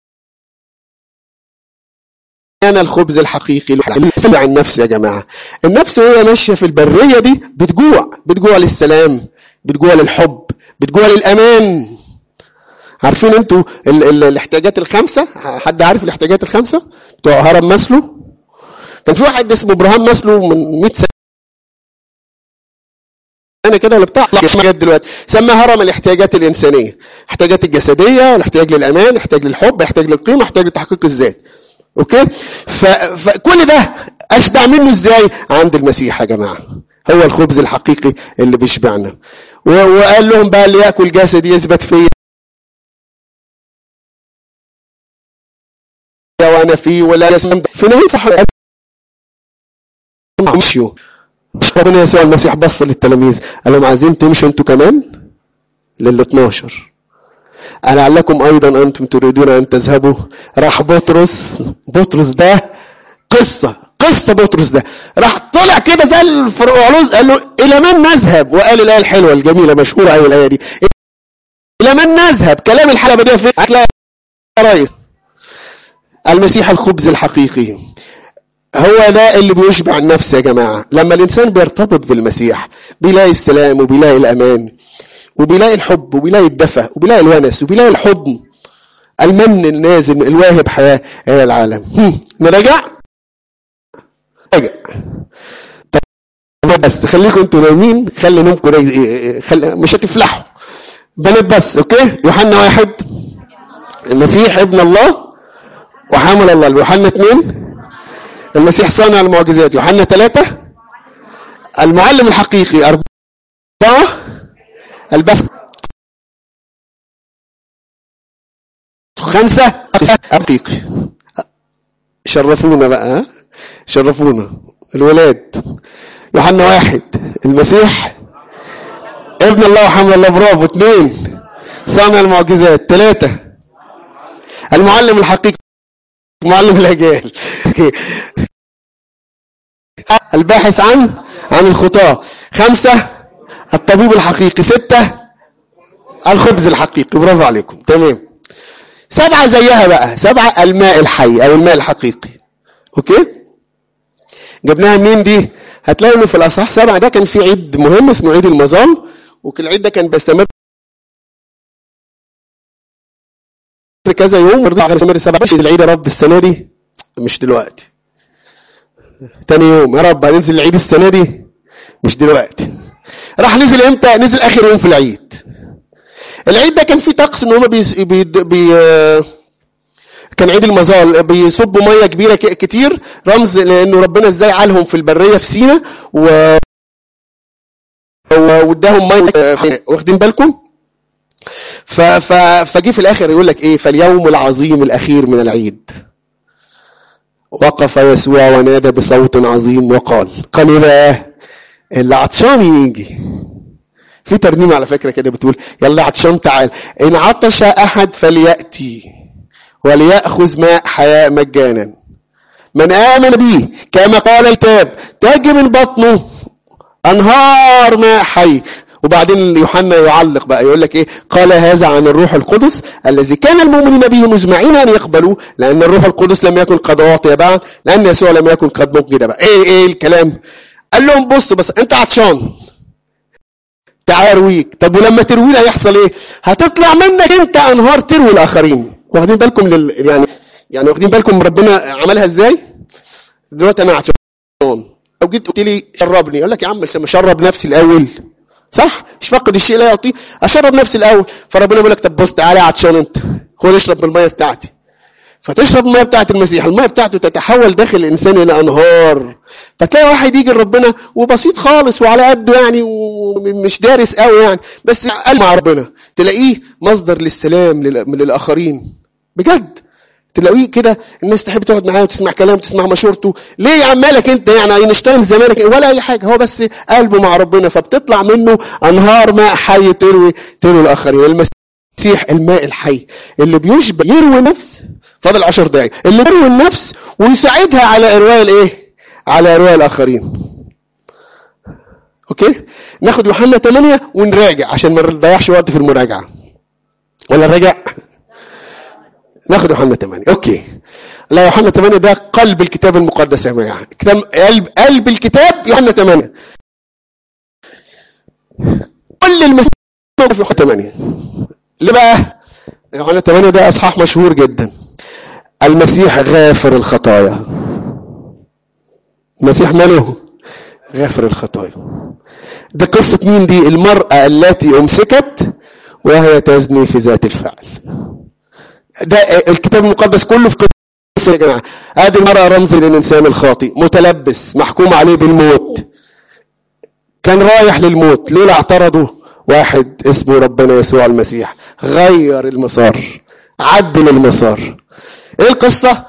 انا الخبز الحقيقي سمع النفس يا جماعه النفس وهي ماشيه في البريه دي بتجوع بتجوع للسلام بتجوع للحب بتجوع للامان عارفين انتوا ال ال الاحتياجات الخمسه حد عارف الاحتياجات الخمسه بتوع هرم مسلو كان في واحد اسمه ابراهام مسلو من 100 سنه سنه كده ولا بتاع لغايه دلوقتي سمى هرم الاحتياجات الانسانيه الاحتياجات الجسديه الاحتياج للامان الاحتياج للحب الاحتياج للقيمه الاحتياج لتحقيق الذات اوكي ف... فكل ده اشبع منه ازاي عند المسيح يا جماعه هو الخبز الحقيقي اللي بيشبعنا و... وقال لهم بقى اللي ياكل جسدي يثبت فيا وانا فيه ولا يسلم في نهايه صح مشيوا ربنا يسوع المسيح بص للتلاميذ قال لهم عايزين تمشوا انتوا كمان لل 12 قال لعلكم ايضا انتم تريدون ان تذهبوا راح بطرس بطرس ده قصه قصه بطرس ده راح طلع كده زي الفرعونوس قال له الى من نذهب وقال الايه الحلوه الجميله مشهوره قوي الايه دي الى من نذهب كلام الحلقه دي فين هتلاقي رئيس المسيح الخبز الحقيقي هو ده اللي بيشبع النفس يا جماعة لما الإنسان بيرتبط بالمسيح بيلاقي السلام وبيلاقي الأمان وبيلاقي الحب وبيلاقي الدفى وبيلاقي الونس وبيلاقي الحضن المن النازل الواهب حياة إلى العالم نراجع راجع طب بس خليكم انتوا نايمين خلي نومكم خلي مش هتفلحوا بنات بس اوكي يوحنا واحد المسيح ابن الله وحامل الله يوحنا اثنين المسيح صانع المعجزات يوحنا ثلاثة المعلم الحقيقي أربعة البس خمسة حقيقي شرفونا بقى شرفونا الولاد يوحنا واحد المسيح ابن الله وحمل الله برافو اثنين صانع المعجزات ثلاثة المعلم الحقيقي معلم الاجيال الباحث عن عن الخطاة خمسة الطبيب الحقيقي ستة الخبز الحقيقي برافو عليكم تمام سبعة زيها بقى سبعة الماء الحي أو الماء الحقيقي أوكي جبناها منين دي هتلاقوا انه في الاصحاح سبعة ده كان في عيد مهم اسمه عيد المظال والعيد ده كان بيستمر كذا يوم ورضي غير يستمر سبعة مش العيد يا رب السنة دي مش دلوقتي تاني يوم يا رب هننزل العيد السنة دي مش دلوقتي راح نزل امتى نزل اخر يوم في العيد العيد ده كان فيه طقس ان هما بي... بي... بي... كان عيد المظال بيصبوا ميه كبيره كتير رمز لانه ربنا ازاي عالهم في البريه في سينا و واداهم ميه واخدين بالكم ف... ف... فجي في الاخر يقول لك ايه فاليوم العظيم الاخير من العيد وقف يسوع ونادى بصوت عظيم وقال قال ايه بقى اللي عطشان يجي في ترنيمه على فكره كده بتقول يلا عطشان تعال ان عطش احد فلياتي وليأخذ ماء حياة مجانا من آمن به كما قال الكتاب تجري من بطنه أنهار ماء حي وبعدين يوحنا يعلق بقى يقول لك ايه قال هذا عن الروح القدس الذي كان المؤمنين به مجمعين ان يقبلوه لان الروح القدس لم يكن قد اعطي بعد لان يسوع لم يكن قد مجد بقى ايه ايه الكلام قال لهم بصوا بس انت عطشان تعال ارويك طب ولما تروينا هيحصل ايه هتطلع منك انت انهار تروي الاخرين واخدين بالكم لل... يعني يعني واخدين بالكم ربنا عملها ازاي دلوقتي انا عطشان لو جيت قلت لي شربني اقول لك يا عم شرب نفسي الاول صح مش فقد الشيء لا يعطيه اشرب نفسي الاول فربنا بيقول لك طب بص تعالى عطشان انت خد اشرب من الميه بتاعتي فتشرب الميه بتاعت المسيح الميه بتاعته تتحول داخل الانسان الى انهار فتلاقي واحد يجي لربنا وبسيط خالص وعلى قده يعني ومش دارس قوي يعني بس قال مع ربنا تلاقيه مصدر للسلام للاخرين بجد تلاقيه كده الناس تحب تقعد معاه وتسمع كلامه وتسمع مشورته ليه يا عم مالك انت يعني اينشتاين زمانك ولا اي حاجه هو بس قلبه مع ربنا فبتطلع منه انهار ماء حي تروي تروي الاخرين المسيح الماء الحي اللي بيشبه يروي نفس فاضل عشر دقايق اللي يروي النفس ويساعدها على ارواء الايه على ارواء الاخرين اوكي ناخد يوحنا 8 ونراجع عشان ما نضيعش وقت في المراجعه ولا نراجع ناخد يوحنا 8 اوكي لا يوحنا 8 ده قلب الكتاب المقدس يا جماعه كتاب قلب قلب الكتاب يوحنا 8 كل المسيح في يوحنا 8 ليه بقى يوحنا 8 ده اصحاح مشهور جدا المسيح غافر الخطايا المسيح ماله غافر الخطايا ده قصة مين دي المرأة التي أمسكت وهي تزني في ذات الفعل ده الكتاب المقدس كله في قصة يا جماعة هذه المرأة رمز للإنسان الخاطئ متلبس محكوم عليه بالموت كان رايح للموت لولا اعترضوا واحد اسمه ربنا يسوع المسيح غير المسار عدل المسار ايه القصة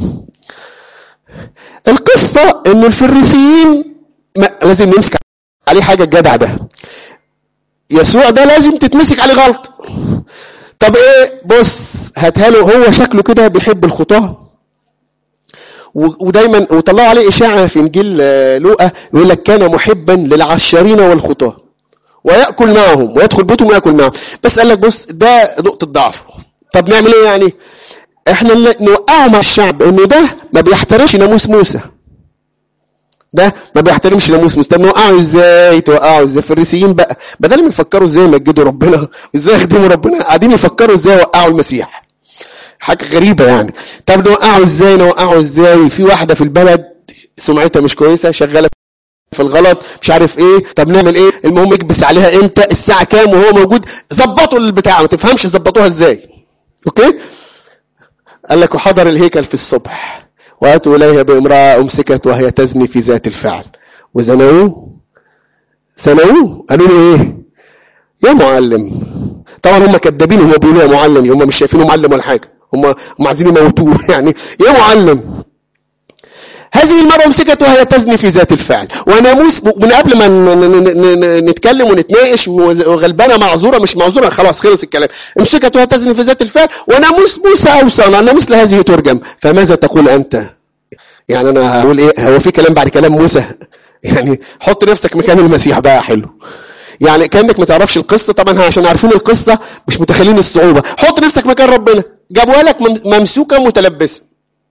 القصة ان الفريسيين لازم نمسك عليه حاجة الجدع ده يسوع ده لازم تتمسك عليه غلط طب ايه بص هاتها له هو شكله كده بيحب الخطاه ودايما وطلعوا عليه اشاعه في انجيل لوقا يقول لك كان محبا للعشارين والخطاه وياكل معهم ويدخل بيتهم وياكل معهم بس قال لك بص ده نقطه ضعف طب نعمل ايه يعني احنا نوقعه مع الشعب انه ده ما بيحترمش ناموس موسى ده ما بيحترمش ناموس موسى طب نوقعه ازاي توقعه ازاي الفريسيين بقى بدل ما يفكروا ازاي يمجدوا ربنا ازاي يخدموا ربنا قاعدين يفكروا ازاي يوقعوا المسيح حاجه غريبه يعني طب نوقعه ازاي نوقعه ازاي في واحده في البلد سمعتها مش كويسه شغاله في الغلط مش عارف ايه طب نعمل ايه المهم يكبس عليها امتى الساعه كام وهو موجود ظبطوا البتاع ما تفهمش ظبطوها ازاي اوكي قال لك وحضر الهيكل في الصبح واتوا اليها بامراه امسكت وهي تزني في ذات الفعل وزنوه زنوه قالوا له ايه يا معلم طبعا هم كدابين هم بيقولوا يا معلم هم مش شايفينه معلم ولا حاجه هم هم عايزين يموتوه يعني يا معلم هذه المرأة مسكت وهي تزني في ذات الفعل وناموس من قبل ما نتكلم ونتناقش وغلبانة معذورة مش معذورة خلاص خلص الكلام امسكت وهي تزني في ذات الفعل وناموس موسى أوصانا الناموس لهذه ترجم فماذا تقول أنت يعني أنا هقول إيه هو في كلام بعد كلام موسى يعني حط نفسك مكان المسيح بقى حلو يعني كانك ما تعرفش القصه طبعا عشان عارفين القصه مش متخيلين الصعوبه حط نفسك مكان ربنا جابوها لك ممسوكه متلبسه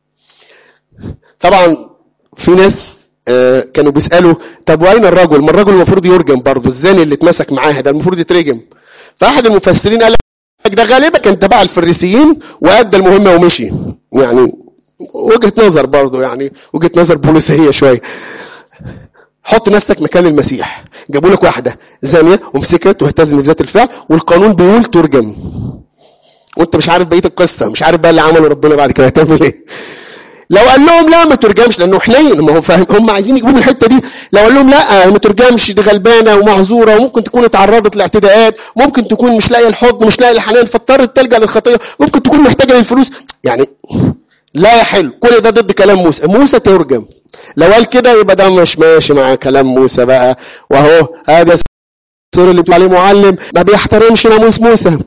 طبعا في ناس كانوا بيسالوا طب واين الرجل ما الرجل المفروض يرجم برضه الزاني اللي اتمسك معاه ده المفروض يترجم فاحد المفسرين قال لك ده غالبا كان تبع الفريسيين وادى المهمه ومشي يعني وجهه نظر برضه يعني وجهه نظر بوليسيه شويه حط نفسك مكان المسيح جابوا لك واحده زانيه ومسكت وهتزن ذات الفعل والقانون بيقول ترجم وانت مش عارف بقيه القصه مش عارف بقى اللي عمله ربنا بعد كده هتعمل ايه لو قال لهم لا ما ترجمش لانه حنين ما هو فاهم هم عايزين يجيبوا من الحته دي لو قال لهم لا ما ترجمش دي غلبانه ومعذوره وممكن تكون اتعرضت لاعتداءات ممكن تكون مش لاقيه الحضن مش لاقيه الحنان فاضطرت تلجا للخطيه ممكن تكون محتاجه للفلوس يعني لا يحل كل ده ضد كلام موسى موسى ترجم لو قال كده يبقى ده مش ماشي مع كلام موسى بقى واهو هذا السر اللي بتقول عليه معلم ما بيحترمش ناموس موسى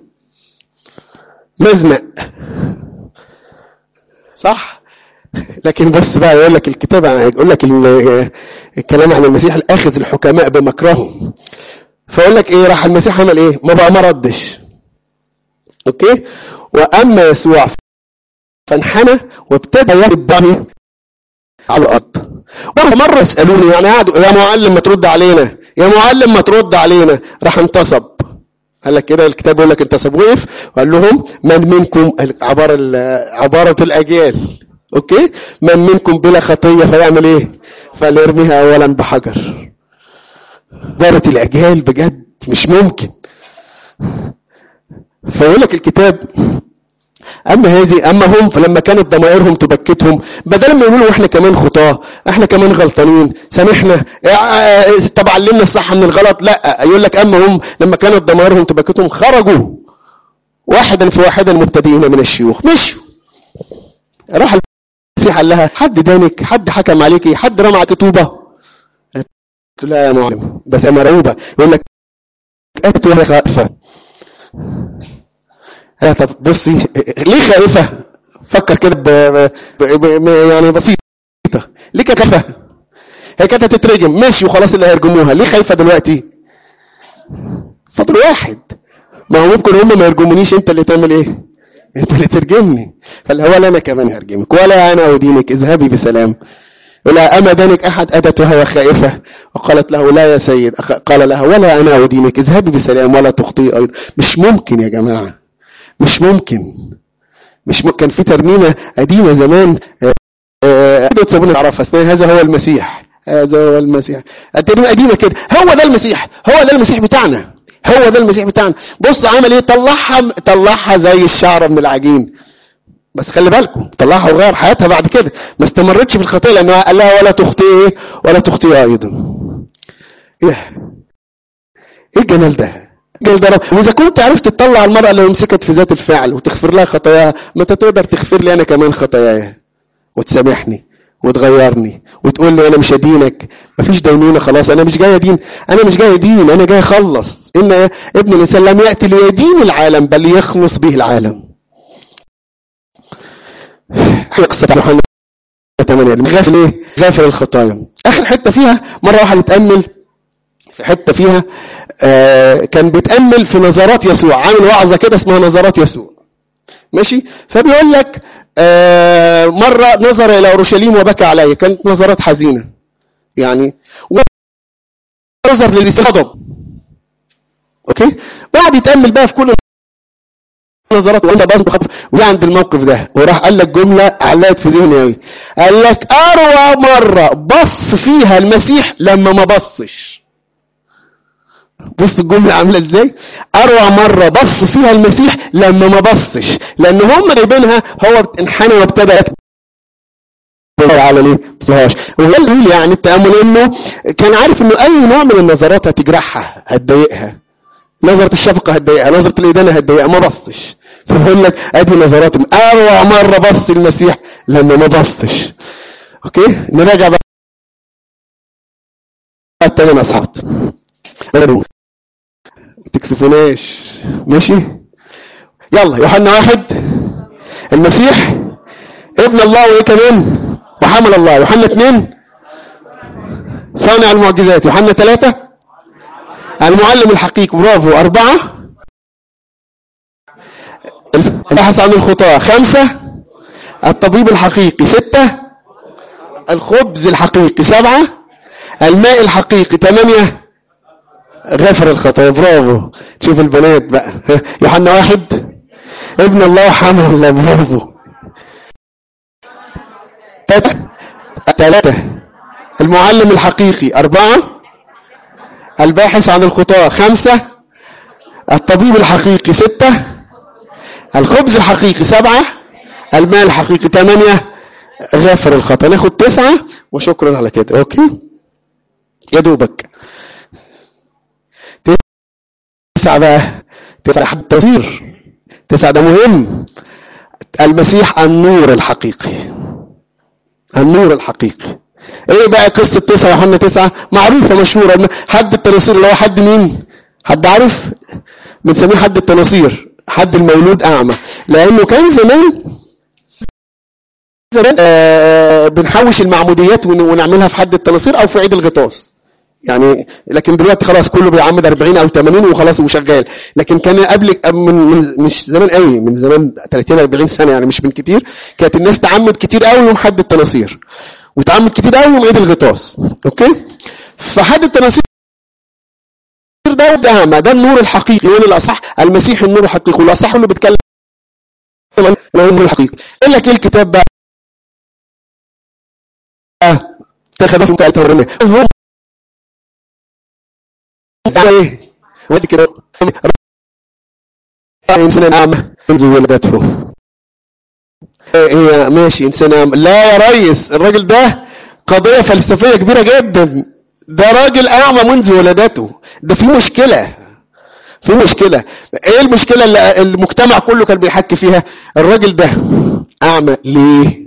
مزنق صح لكن بص بقى يقول لك الكتاب يقول لك الكلام عن المسيح الاخذ الحكماء بمكرهم فيقول لك ايه راح المسيح عمل ايه ما بقى ما ردش اوكي واما يسوع فانحنى وابتدى يهب على الارض مرة يسألوني يعني قعدوا يا معلم ما ترد علينا يا معلم ما ترد علينا راح انتصب قال لك كده الكتاب يقول لك انتصب وقف وقال لهم من منكم عبارة عبارة الأجيال اوكي من منكم بلا خطية فيعمل ايه فليرميها اولا بحجر عبارة الأجيال بجد مش ممكن فيقول لك الكتاب اما هذه اما هم فلما كانت ضمائرهم تبكتهم بدل ما يقولوا احنا كمان خطاه احنا كمان غلطانين سامحنا اه، طب علمنا الصح من الغلط لا يقول لك اما هم لما كانت ضمائرهم تبكتهم خرجوا واحدا في واحدا مبتدئين من الشيوخ مشوا راح المسيح قال لها حد دانك حد حكم عليكي حد رمى عليكي طوبه قالت له لا يا معلم بس انا مرعوبه يقول لك اتت وهي خائفه آه طب بصي ليه خائفه فكر كده ب... ب... ب... يعني بسيطه ليه كانت خايفه هي كانت هتترجم ماشي وخلاص اللي هيرجموها ليه خايفه دلوقتي فضل واحد ما هو ممكن هم ما يرجمونيش انت اللي تعمل ايه انت اللي ترجمني فاللي ولا انا كمان هرجمك ولا انا ادينك اذهبي بسلام ولا أما دانك أحد أتت وهي خائفة وقالت له لا يا سيد قال لها ولا أنا أدينك اذهبي بسلام ولا تخطئي أيضا مش ممكن يا جماعة مش ممكن مش ممكن كان في ترنيمة قديمة زمان أكيد تسابون تعرفها اسمها هذا هو المسيح هذا هو المسيح الترنيمة قديمة كده هو ده المسيح هو ده المسيح بتاعنا هو ده المسيح بتاعنا بص عمل ايه طلعها طلعها زي الشعره من العجين بس خلي بالكم طلعها وغير حياتها بعد كده ما استمرتش في الخطيه لانه قال لها ولا تخطئي ولا تخطئي ايضا ايه ايه الجمال ده الجمال ده رب. واذا كنت عرفت تطلع المراه اللي مسكت في ذات الفعل وتغفر لها خطاياها ما انت تقدر تغفر لي انا كمان خطاياي وتسامحني وتغيرني وتقول لي انا مش هدينك مفيش دينونه خلاص انا مش جاي ادين انا مش جاي ادين انا جاي اخلص ان ابن الانسان لم ياتي ليدين العالم بل يخلص به العالم قصة يوحنا 8 غافل ايه؟ غافل الخطايا. اخر حته فيها مره واحد اتامل في حته فيها آه كان بيتامل في نظرات يسوع عامل وعظه كده اسمها نظرات يسوع. ماشي؟ فبيقول لك آه مره نظر الى اورشليم وبكى عليه كانت نظرات حزينه. يعني نظر للغضب. اوكي؟ بعد يتامل بقى في كل نظرات وانت بس بخطف وجه عند الموقف ده وراح قال لك جمله علقت في ذهني قوي قال لك اروع مره بص فيها المسيح لما ما بصش بص الجمله عامله ازاي اروع مره بص فيها المسيح لما ما بصش لان هم جايبينها هو انحنى وابتدى على ليه بصهاش وهو اللي يعني التامل انه كان عارف انه اي نوع من النظرات هتجرحها هتضايقها نظرة الشفقة هتضايقها نظرة الإدانة هتضايقها ما بصش فبقول لك ادي نظرات اروع مرة بص المسيح لما ما بصش اوكي نراجع بقى التاني اصحاب ما تكسفوناش ماشي يلا يوحنا واحد المسيح ابن الله وايه كمان وحمل الله يوحنا اثنين صانع المعجزات يوحنا ثلاثة المعلم الحقيقي برافو أربعة البحث عن الخطاة خمسة الطبيب الحقيقي ستة الخبز الحقيقي سبعة الماء الحقيقي ثمانية غفر الخطايا برافو شوف البنات بقى يوحنا واحد ابن الله وحمل الله برافو ثلاثة المعلم الحقيقي أربعة الباحث عن الخطاة خمسة الطبيب الحقيقي ستة الخبز الحقيقي سبعة الماء الحقيقي ثمانية غافر الخطأ ناخد تسعة وشكرا على كده اوكي يا دوبك تسعة بقى تسعة حد تصير تسعة ده مهم المسيح النور الحقيقي النور الحقيقي ايه بقى قصة تسعة يوحنا تسعة معروفة مشهورة حد التناصير اللي هو حد مين حد عارف بنسميه حد التناصير حد المولود اعمى لانه كان زمان زمان آه بنحوش المعموديات ونعملها في حد التناصير او في عيد الغطاس يعني لكن دلوقتي خلاص كله بيعمد 40 او 80 وخلاص وشغال لكن كان قبل من, من مش زمان قوي من زمان 30 40 سنه يعني مش من كتير كانت الناس تعمد كتير قوي يوم حد التناصير وتعمد كتير قوي يوم عيد الغطاس اوكي فحد التناصير ده ده ده النور الحقيقي وين الاصح المسيح النور الحقيقي والاصح اللي بيتكلم عن النور الحقيقي قال لك ايه الكتاب بقى اتخذ بتاعت الرمي هم ايه ودي كده انسان اعمى منذ ولدته هي ماشي انسان أعمى. لا يا ريس الراجل ده قضيه فلسفيه كبيره جدا ده راجل اعمى منذ ولادته ده في مشكله في مشكله ايه المشكله اللي المجتمع كله كان بيحكي فيها الراجل ده اعمى ليه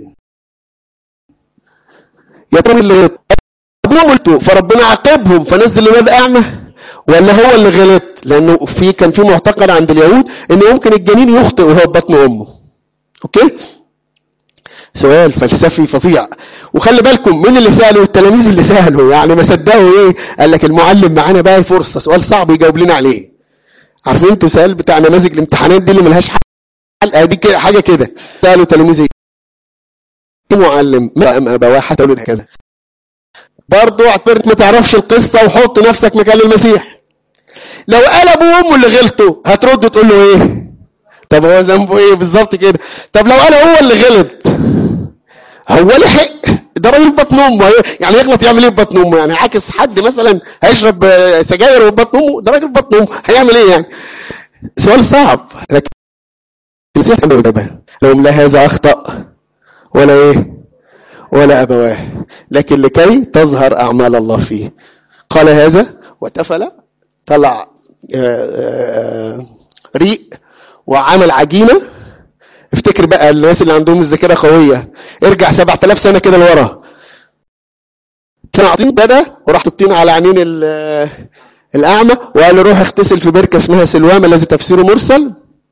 يا ترى اللي غلط ابوهم قلتوا فربنا عاقبهم فنزل الواد اعمى ولا هو اللي غلط لانه في كان في معتقد عند اليهود ان ممكن الجنين يخطئ وهو في بطن امه اوكي سؤال فلسفي فظيع وخلي بالكم مين اللي ساله التلاميذ اللي سالوا يعني ما صدقوا ايه قال لك المعلم معانا بقى فرصه سؤال صعب يجاوب لنا عليه عارفين انتوا سؤال بتاع نماذج الامتحانات دي اللي ملهاش حل دي كده حاجه كده سالوا تلاميذ ايه معلم ما ابواه حتى ولد كذا برضه اعتبرت ما تعرفش القصه وحط نفسك مكان المسيح لو قال ابوه وامه اللي غلطوا هترد تقول له ايه طب هو ذنبه ايه بالظبط كده طب لو قال هو اللي غلط هو لحق ده راجل في بطن امه يعني يغلط يعمل ايه في بطن امه يعني عاكس حد مثلا هيشرب سجاير في بطن امه ده راجل في بطن امه هيعمل ايه يعني سؤال صعب لكن المسيح عنده اجابه لو لا هذا اخطا ولا ايه ولا ابواه لكن لكي تظهر اعمال الله فيه قال هذا وتفل طلع ريق وعمل عجينه افتكر بقى الناس اللي عندهم الذاكره قويه ارجع 7000 سنه كده لورا سنه عطين بدا وراح الطين على عينين الاعمى وقال له روح اغتسل في بركه اسمها سلوام الذي تفسيره مرسل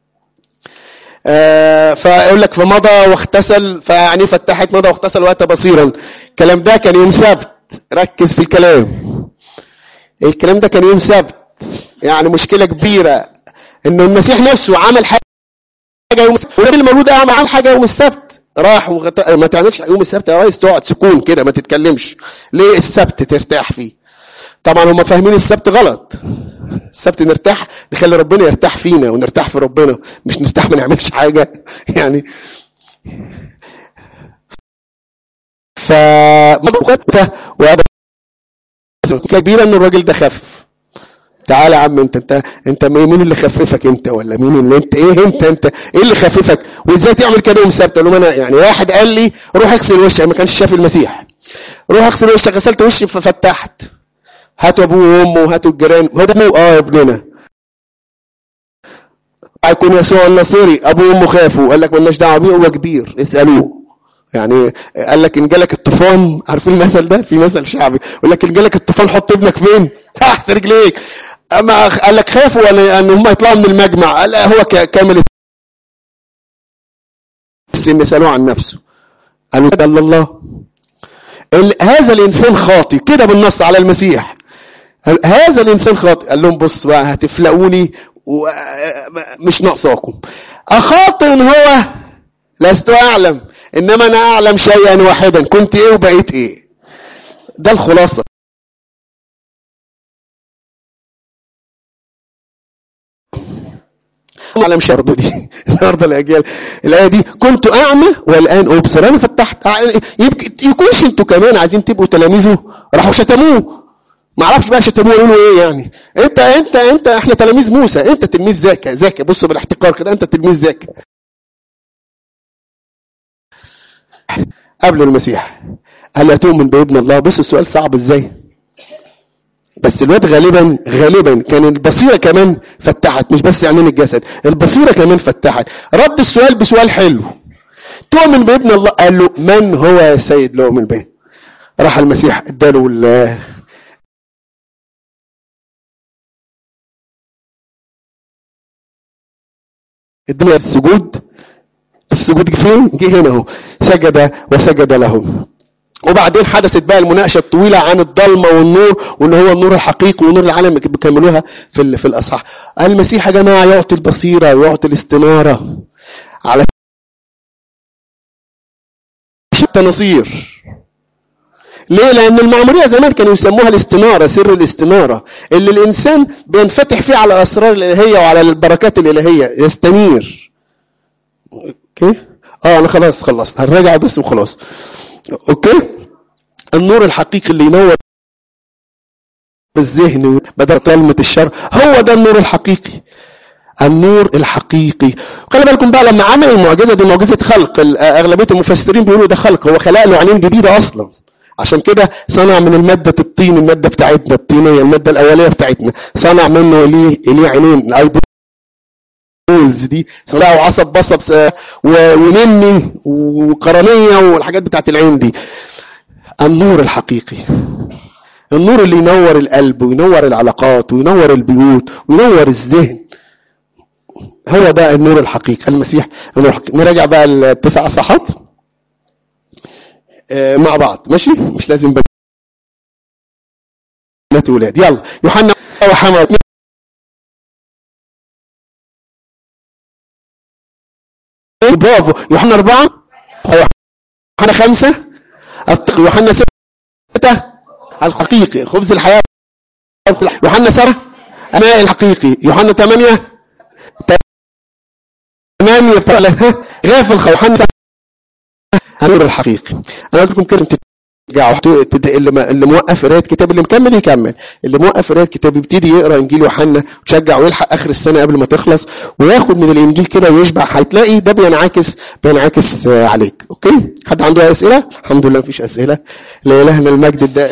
آه فيقول لك فمضى واغتسل فيعني فتحت مضى واغتسل واتى بصيرا الكلام ده كان يوم سبت ركز في الكلام الكلام ده كان يوم سبت يعني مشكله كبيره انه المسيح نفسه عمل حاجه يوم السبت والراجل المولود اعمى عمل حاجه يوم السبت راح وغط... ما تعملش يوم السبت يا ريس تقعد سكون كده ما تتكلمش ليه السبت ترتاح فيه طبعا هم فاهمين السبت غلط السبت نرتاح نخلي ربنا يرتاح فينا ونرتاح في ربنا مش نرتاح ما نعملش حاجه يعني ف وهذا كبيرة ان الراجل ده خف تعالى يا عم انت انت انت مين اللي خففك انت ولا مين اللي انت ايه انت انت ايه اللي خففك وازاي تعمل كده يوم السبت قال انا يعني واحد قال لي روح اغسل وشك ما كانش شاف المسيح روح اغسل وشك غسلت وشي ففتحت هاتوا ابوه وامه هاتوا الجيران هذا ابوه اه ابننا هيكون يسوع النصيري ابوه وامه خافوا قال لك مالناش دعوه بيه هو كبير اسالوه يعني قال لك ان جالك الطوفان عارفين المثل ده في مثل شعبي يقول لك ان جالك الطوفان حط ابنك فين تحت رجليك اما قال لك خافوا ان هم يطلعوا من المجمع قال هو كامل السن سالوه عن نفسه قالوا قال الله هذا الانسان خاطي كده بالنص على المسيح هذا الانسان خاطئ قال لهم بص بقى هتفلقوني ومش ناقصاكم اخاطئ هو لست اعلم انما انا اعلم شيئا واحدا كنت ايه وبقيت ايه ده الخلاصه اعلم برضه دي النهارده الاجيال الايه دي كنت اعمى والان ابصر انا فتحت يكونش انتوا كمان عايزين تبقوا تلاميذه راحوا شتموه ما اعرفش بقى شتموه يقولوا ايه يعني انت انت انت احنا تلاميذ موسى انت تلميذ زكا زكا بص بالاحتقار كده انت تلميذ زكا قبل المسيح هل تؤمن بابن الله بص السؤال صعب ازاي بس الواد غالبا غالبا كان البصيره كمان فتحت مش بس عينين الجسد البصيره كمان فتحت رد السؤال بسؤال حلو تؤمن بابن الله قال له من هو يا سيد لا اؤمن به راح المسيح اداله اداله السجود السجود فين جه هنا اهو سجد وسجد لهم وبعدين حدثت بقى المناقشه الطويله عن الضلمه والنور وان هو النور الحقيقي ونور العالم بيكملوها في في الاصحاح المسيح يا جماعه يعطي البصيره ويعطي الاستناره على حتى نصير ليه؟ لأن المعمورية زمان كانوا يسموها الاستنارة، سر الاستنارة، اللي الإنسان بينفتح فيه على الأسرار الإلهية وعلى البركات الإلهية، يستنير. أوكي؟ اه انا خلاص خلصت هنراجع بس وخلاص اوكي النور الحقيقي اللي ينور الذهن بدل ظلمة الشر هو ده النور الحقيقي النور الحقيقي خلي بالكم بقى لما عمل المعجزه دي معجزه خلق ال- اغلبيه المفسرين بيقولوا ده خلق هو خلق له عينين جديده اصلا عشان كده صنع من المادة الطين المادة بتاعتنا الطينية المادة الأولية بتاعتنا صنع منه ليه ليه عينين الايبولز دي صنعوا عصب بصب س- و- ونني وقرنية والحاجات بتاعت العين دي النور الحقيقي النور اللي ينور القلب وينور العلاقات وينور البيوت وينور الذهن هو ده النور الحقيقي المسيح النور الحقيقي نراجع بقى التسع صفحات آه، مع بعض ماشي مش لازم بنات ولاد يلا يوحنا وحنا برافو يوحنا أربعة يوحنا خمسة الط- يوحنا ستة الحقيقي خبز الحياة يوحنا سبعة الماء الحقيقي يوحنا ثمانية ثمانية بتاع غافل يوحنا سبعة النور الحقيقي انا قلت لكم كده ترجعوا تد- اللي, ما- اللي موقف قرايه كتاب اللي مكمل يكمل اللي موقف قرايه كتاب يبتدي يقرا انجيل يوحنا وتشجع ويلحق اخر السنه قبل ما تخلص وياخد من الانجيل كده ويشبع هتلاقي ده بينعكس بينعكس آه، عليك اوكي حد عنده أي اسئله الحمد لله مفيش اسئله لالهنا المجد الدائم